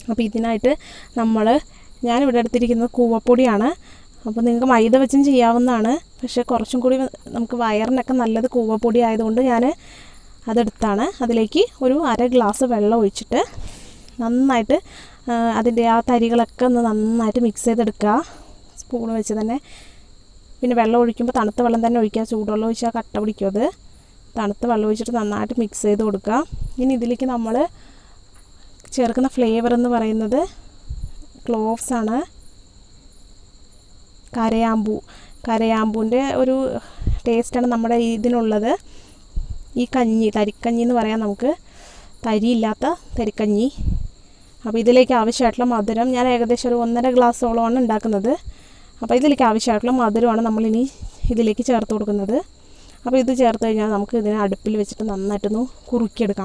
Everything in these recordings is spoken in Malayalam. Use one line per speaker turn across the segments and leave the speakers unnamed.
അപ്പോൾ ഇതിനായിട്ട് നമ്മൾ ഞാനിവിടെ എടുത്തിരിക്കുന്നത് കൂവപ്പൊടിയാണ് അപ്പോൾ നിങ്ങൾക്ക് മൈദ വെച്ചും ചെയ്യാവുന്നതാണ് പക്ഷേ കുറച്ചും കൂടി നമുക്ക് വയറിനൊക്കെ നല്ലത് കൂവപ്പൊടി ആയതുകൊണ്ട് ഞാൻ അതെടുത്താണ് അതിലേക്ക് ഒരു അര ഗ്ലാസ് വെള്ളം ഒഴിച്ചിട്ട് നന്നായിട്ട് ആ, അതിൻ്റെ ആ തരികളൊക്കെ ഒന്ന് നന്നായിട്ട് മിക്സ് ചെയ്തെടുക്കുക സ്പൂൺ വെച്ച് തന്നെ പിന്നെ വെള്ളം ഒഴിക്കുമ്പോൾ തണുത്ത വെള്ളം തന്നെ ഒഴിക്കുക ചൂടുവെള്ളം ഒഴിച്ചാൽ കട്ട പിടിക്കും അത് തണുത്ത വെള്ളം ഒഴിച്ചിട്ട് നന്നായിട്ട് മിക്സ് ചെയ്ത് കൊടുക്കുക ഇനി ഇതിലേക്ക് നമ്മൾ ചേർക്കുന്ന ഫ്ലേവർ എന്ന് പറയുന്നത് ക്ലോവ്സ് ആണ് കരയാമ്പൂ കരയാമ്പൂൻ്റെ ഒരു ടേസ്റ്റാണ് നമ്മുടെ ഇതിനുള്ളത് ഈ കഞ്ഞി തരിക്കഞ്ഞി എന്ന് പറയാം നമുക്ക് തരിയില്ലാത്ത തരിക്കഞ്ഞി അപ്പോൾ ഇതിലേക്ക് ആവശ്യമായിട്ടുള്ള മധുരം ഞാൻ ഏകദേശം ഒരു ഒന്നര ഗ്ലാസ്സോളമാണ് ഉണ്ടാക്കുന്നത് അപ്പോൾ ഇതിലേക്ക് ആവശ്യമായിട്ടുള്ള മധുരമാണ് നമ്മളിനി ഇതിലേക്ക് ചേർത്ത് കൊടുക്കുന്നത് അപ്പോൾ ഇത് ചേർത്ത് കഴിഞ്ഞാൽ നമുക്ക് ഇതിനെ അടുപ്പിൽ വെച്ചിട്ട് നന്നായിട്ടൊന്ന് കുറുക്കിയെടുക്കാം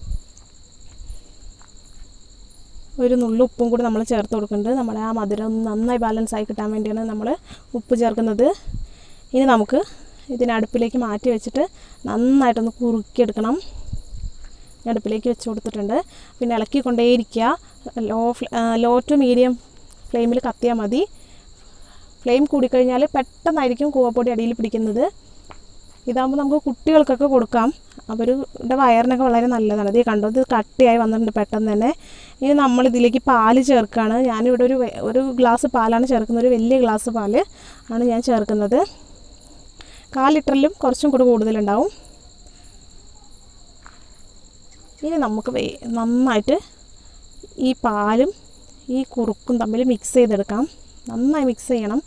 ഒരു നുള്ളു ഉപ്പും കൂടി നമ്മൾ ചേർത്ത് കൊടുക്കുന്നുണ്ട് നമ്മുടെ ആ മധുരം ഒന്ന് നന്നായി ബാലൻസ് ആയി കിട്ടാൻ വേണ്ടിയാണ് നമ്മൾ ഉപ്പ് ചേർക്കുന്നത് ഇനി നമുക്ക് ഇതിനെ അടുപ്പിലേക്ക് മാറ്റി വെച്ചിട്ട് നന്നായിട്ടൊന്ന് കുറുക്കിയെടുക്കണം ഞാൻ അടുപ്പിലേക്ക് വെച്ച് കൊടുത്തിട്ടുണ്ട് പിന്നെ ഇളക്കിക്കൊണ്ടേയിരിക്കുക ലോ ലോ ടു മീഡിയം ഫ്ലെയിമിൽ കത്തിയാൽ മതി ഫ്ലെയിം കൂടിക്കഴിഞ്ഞാൽ പെട്ടെന്നായിരിക്കും കൂവപ്പൊടി അടിയിൽ പിടിക്കുന്നത് ഇതാകുമ്പോൾ നമുക്ക് കുട്ടികൾക്കൊക്കെ കൊടുക്കാം അവരുടെ വയറിനൊക്കെ വളരെ നല്ലതാണ് ഇത് കണ്ടോ ഇത് കട്ടിയായി വന്നിട്ടുണ്ട് പെട്ടെന്ന് തന്നെ ഇനി നമ്മൾ ഇതിലേക്ക് പാല് ചേർക്കുകയാണ് ഞാനിവിടെ ഒരു വെ- ഒരു ഗ്ലാസ് പാലാണ് ചേർക്കുന്നത് ഒരു വലിയ ഗ്ലാസ് പാല് ആണ് ഞാൻ ചേർക്കുന്നത് കാൽ ലിറ്ററിലും കുറച്ചും കൂടി കൂടുതലുണ്ടാവും ഇനി നമുക്ക് വേ- നന്നായിട്ട് ഈ പാലും ഈ കുറുക്കും തമ്മിൽ മിക്സ് ചെയ്തെടുക്കാം നന്നായി മിക്സ് ചെയ്യണം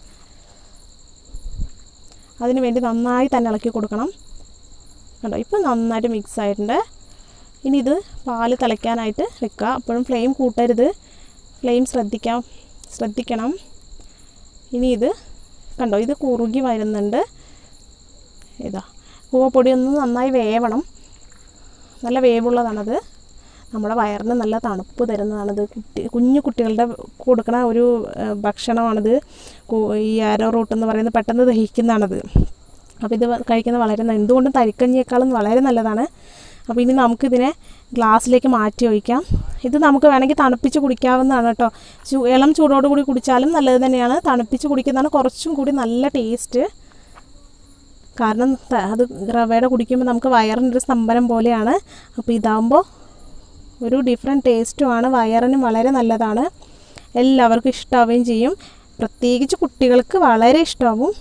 അതിന് വേണ്ടി നന്നായി തന്നെ ഇളക്കി കൊടുക്കണം കണ്ടോ ഇപ്പം നന്നായിട്ട് മിക്സ് ആയിട്ടുണ്ട് ഇനി ഇത് പാല് തിളയ്ക്കാനായിട്ട് വെക്കുക അപ്പോഴും ഫ്ലെയിം കൂട്ടരുത് ഫ്ലെയിം ശ്രദ്ധിക്കാം ശ്രദ്ധിക്കണം ഇനി ഇത് കണ്ടോ ഇത് കുറുകി വരുന്നുണ്ട് ഇതാ കൂവപ്പൊടി ഒന്ന് നന്നായി വേവണം നല്ല വേവുള്ളതാണത് നമ്മുടെ വയറിന് നല്ല തണുപ്പ് തരുന്നതാണിത് കുട്ടി കുഞ്ഞു കുട്ടികളുടെ കൊടുക്കണ ഒരു ആ, ഭക്ഷണമാണിത് കു- ഈ ആരോ റൂട്ട് എന്ന് പറയുന്നത് പെട്ടെന്ന് ദഹിക്കുന്നതാണത് അപ്പോൾ ഇത് വ- കഴിക്കുന്നത് വളരെ ന- എന്തുകൊണ്ടും തരിക്കഞ്ഞിയേക്കാളും വളരെ നല്ലതാണ് അപ്പോൾ ഇനി നമുക്കിതിനെ ഗ്ലാസ്സിലേക്ക് മാറ്റി ഒഴിക്കാം ഇത് നമുക്ക് വേണമെങ്കിൽ തണുപ്പിച്ച് കുടിക്കാവുന്നതാണ് കേട്ടോ ചൂ ഇളം ചൂടോട് കൂടി കുടിച്ചാലും നല്ലത് തന്നെയാണ് തണുപ്പിച്ച് കുടിക്കുന്നതാണ് കുറച്ചും കൂടി നല്ല ടേസ്റ്റ് കാരണം ത- അത് റവയുടെ കുടിക്കുമ്പോൾ നമുക്ക് വയറിൻ്റെ ഒരു സ്തംഭനം പോലെയാണ് അപ്പോൾ ഇതാകുമ്പോൾ ഒരു ഡിഫറെൻറ്റ് ടേസ്റ്റുമാണ് വയറിന് വളരെ നല്ലതാണ് എല്ലാവർക്കും ഇഷ്ടാവുകയും ചെയ്യും പ്രത്യേകിച്ച് കുട്ടികൾക്ക് വളരെ ഇഷ്ടമാവും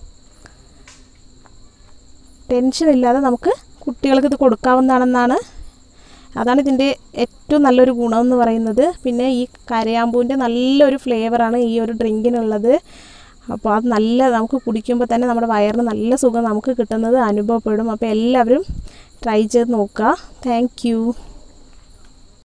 ടെൻഷൻ ഇല്ലാതെ നമുക്ക് കുട്ടികൾക്ക് ഇത് കൊടുക്കാവുന്നതാണെന്നാണ് അതാണ് ഇതിൻ്റെ ഏറ്റവും നല്ലൊരു ഗുണമെന്ന് പറയുന്നത് പിന്നെ ഈ കരയാമ്പൂവിൻ്റെ നല്ലൊരു ഫ്ലേവറാണ് ഈ ഒരു ഡ്രിങ്കിനുള്ളത് അപ്പോൾ അത് നല്ല നമുക്ക് കുടിക്കുമ്പോൾ തന്നെ നമ്മുടെ വയറിന് നല്ല സുഖം നമുക്ക് കിട്ടുന്നത് അനുഭവപ്പെടും അപ്പോൾ എല്ലാവരും ട്രൈ ചെയ്ത് നോക്കുക താങ്ക്